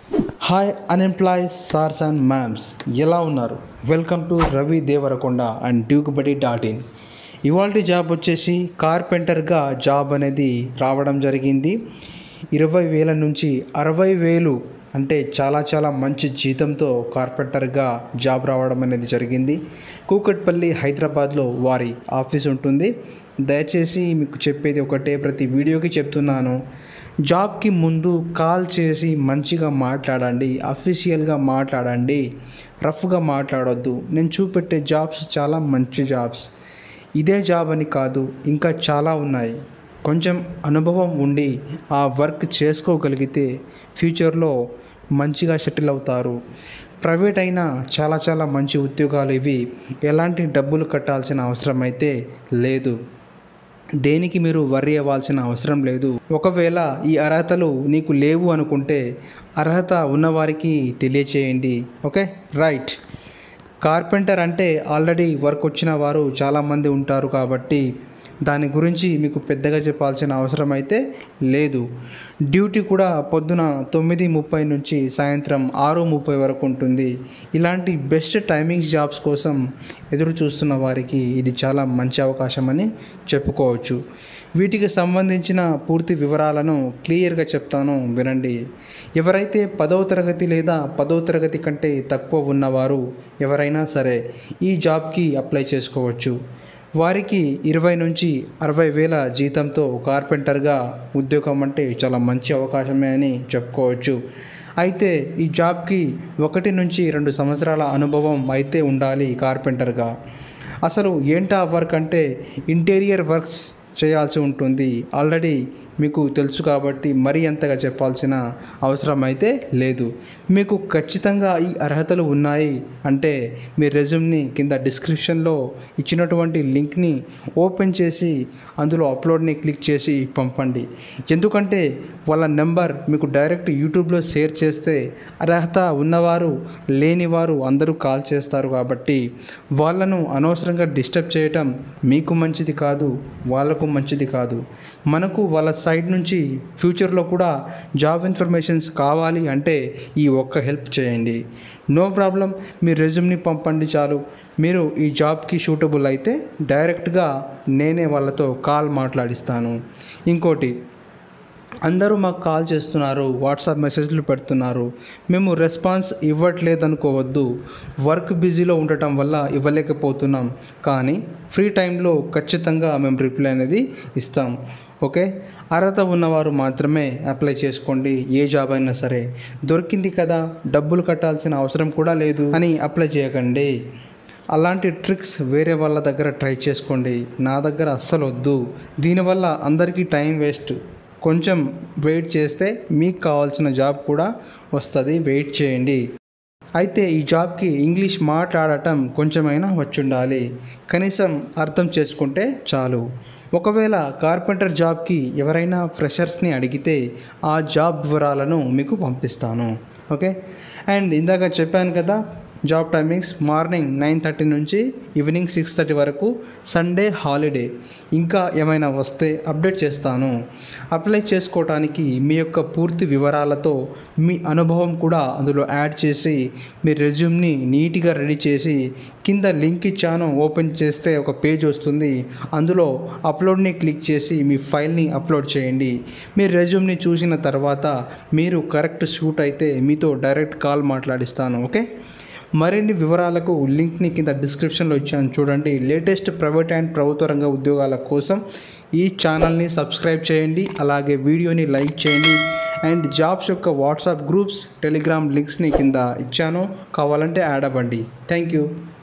hi unemployees sirs and ma'ams ఎలా ఉన్నారు welcome to Ravi Devarakonda and డ్యూక్బడి డాట్ ఇన్ ఇవాళ జాబ్ వచ్చేసి కార్పెంటర్గా జాబ్ అనేది రావడం జరిగింది ఇరవై వేల నుంచి అరవై వేలు అంటే చాలా చాలా మంచి జీతంతో కార్పెంటర్గా జాబ్ రావడం అనేది జరిగింది కూకట్పల్లి హైదరాబాద్లో వారి ఆఫీస్ ఉంటుంది దయచేసి మీకు చెప్పేది ఒకటే ప్రతి వీడియోకి చెప్తున్నాను జాబ్కి ముందు కాల్ చేసి మంచిగా మాట్లాడండి అఫీషియల్గా మాట్లాడండి రఫ్గా మాట్లాడొద్దు నేను చూపెట్టే జాబ్స్ చాలా మంచి జాబ్స్ ఇదే జాబ్ అని కాదు ఇంకా చాలా ఉన్నాయి కొంచెం అనుభవం ఉండి ఆ వర్క్ చేసుకోగలిగితే ఫ్యూచర్లో మంచిగా సెటిల్ అవుతారు ప్రైవేట్ అయినా చాలా చాలా మంచి ఉద్యోగాలు ఇవి ఎలాంటి డబ్బులు కట్టాల్సిన అవసరం అయితే లేదు దేనికి మీరు వర్రీ అవ్వాల్సిన అవసరం లేదు ఒకవేళ ఈ అర్హతలు నీకు లేవు అనుకుంటే అర్హత ఉన్నవారికి తెలియచేయండి ఓకే రైట్ కార్పెంటర్ అంటే ఆల్రెడీ వర్క్ వచ్చిన వారు చాలామంది ఉంటారు కాబట్టి దాని గురించి మీకు పెద్దగా చెప్పాల్సిన అవసరం అయితే లేదు డ్యూటీ కూడా పొద్దున తొమ్మిది ముప్పై నుంచి సాయంత్రం ఆరు ముప్పై వరకు ఉంటుంది ఇలాంటి బెస్ట్ టైమింగ్స్ జాబ్స్ కోసం ఎదురు చూస్తున్న వారికి ఇది చాలా మంచి అవకాశం అని చెప్పుకోవచ్చు వీటికి సంబంధించిన పూర్తి వివరాలను క్లియర్గా చెప్తాను వినండి ఎవరైతే పదవ తరగతి లేదా పదవ తరగతి కంటే తక్కువ ఉన్నవారు ఎవరైనా సరే ఈ జాబ్కి అప్లై చేసుకోవచ్చు వారికి ఇరవై నుంచి అరవై వేల జీతంతో కార్పెంటర్గా ఉద్యోగం అంటే చాలా మంచి అవకాశమే అని చెప్పుకోవచ్చు అయితే ఈ జాబ్కి ఒకటి నుంచి రెండు సంవత్సరాల అనుభవం అయితే ఉండాలి కార్పెంటర్గా అసలు ఏంటా వర్క్ అంటే ఇంటీరియర్ వర్క్స్ చేయాల్సి ఉంటుంది ఆల్రెడీ మీకు తెలుసు కాబట్టి మరీ అంతగా చెప్పాల్సిన అవసరం అయితే లేదు మీకు ఖచ్చితంగా ఈ అర్హతలు ఉన్నాయి అంటే మీ రెజ్యూమ్ని కింద డిస్క్రిప్షన్లో ఇచ్చినటువంటి లింక్ని ఓపెన్ చేసి అందులో అప్లోడ్ని క్లిక్ చేసి పంపండి ఎందుకంటే వాళ్ళ నెంబర్ మీకు డైరెక్ట్ యూట్యూబ్లో షేర్ చేస్తే అర్హత ఉన్నవారు లేనివారు అందరూ కాల్ చేస్తారు కాబట్టి వాళ్ళను అనవసరంగా డిస్టర్బ్ చేయటం మీకు మంచిది కాదు వాళ్ళకు మంచిది కాదు మనకు వాళ్ళ సైడ్ నుంచి ఫ్యూచర్లో కూడా జాబ్ ఇన్ఫర్మేషన్స్ కావాలి అంటే ఈ ఒక్క హెల్ప్ చేయండి నో ప్రాబ్లం మీ రెజ్యూమ్ని పంపండి చాలు మీరు ఈ జాబ్కి షూటబుల్ అయితే డైరెక్ట్గా నేనే వాళ్ళతో కాల్ మాట్లాడిస్తాను ఇంకోటి అందరూ మాకు కాల్ చేస్తున్నారు వాట్సాప్ మెసేజ్లు పెడుతున్నారు మేము రెస్పాన్స్ ఇవ్వట్లేదు అనుకోవద్దు వర్క్ బిజీలో ఉండటం వల్ల ఇవ్వలేకపోతున్నాం కానీ ఫ్రీ టైంలో ఖచ్చితంగా మేము రిప్లై అనేది ఇస్తాం ఓకే అర్హత ఉన్నవారు మాత్రమే అప్లై చేసుకోండి ఏ జాబ్ అయినా సరే దొరికింది కదా డబ్బులు కట్టాల్సిన అవసరం కూడా లేదు అని అప్లై చేయకండి అలాంటి ట్రిక్స్ వేరే వాళ్ళ దగ్గర ట్రై చేసుకోండి నా దగ్గర అస్సలు వద్దు దీనివల్ల అందరికీ టైం వేస్ట్ కొంచెం వెయిట్ చేస్తే మీకు కావాల్సిన జాబ్ కూడా వస్తుంది వెయిట్ చేయండి అయితే ఈ జాబ్కి ఇంగ్లీష్ మాట్లాడటం కొంచెమైనా వచ్చుండాలి కనీసం అర్థం చేసుకుంటే చాలు ఒకవేళ కార్పెంటర్ జాబ్కి ఎవరైనా ఫ్రెషర్స్ని అడిగితే ఆ జాబ్ వివరాలను మీకు పంపిస్తాను ఓకే అండ్ ఇందాక చెప్పాను కదా job timings morning nine thirty నుంచి ఈవినింగ్ సిక్స్ థర్టీ వరకు సండే హాలిడే ఇంకా ఏమైనా వస్తే అప్డేట్ చేస్తాను అప్లై చేసుకోవడానికి మీ యొక్క పూర్తి వివరాలతో మీ అనుభవం కూడా అందులో యాడ్ చేసి మీ రెజ్యూమ్ని నీట్గా రెడీ చేసి కింద లింక్ ఇచ్చాను ఓపెన్ చేస్తే ఒక పేజ్ వస్తుంది అందులో అప్లోడ్ని క్లిక్ చేసి మీ ఫైల్ని అప్లోడ్ చేయండి మీ రెజ్యూమ్ని చూసిన తర్వాత మీరు కరెక్ట్ షూట్ అయితే మీతో డైరెక్ట్ కాల్ మాట్లాడిస్తాను ఓకే మరిన్ని వివరాలకు లింక్ని కింద డిస్క్రిప్షన్లో ఇచ్చాను చూడండి లేటెస్ట్ ప్రైవేట్ అండ్ ప్రభుత్వ రంగ ఉద్యోగాల కోసం ఈ ఛానల్ని సబ్స్క్రైబ్ చేయండి అలాగే వీడియోని లైక్ చేయండి అండ్ జాబ్స్ యొక్క వాట్సాప్ గ్రూప్స్ టెలిగ్రామ్ లింక్స్ని కింద ఇచ్చాను కావాలంటే యాడ్ అవ్వండి థ్యాంక్ యూ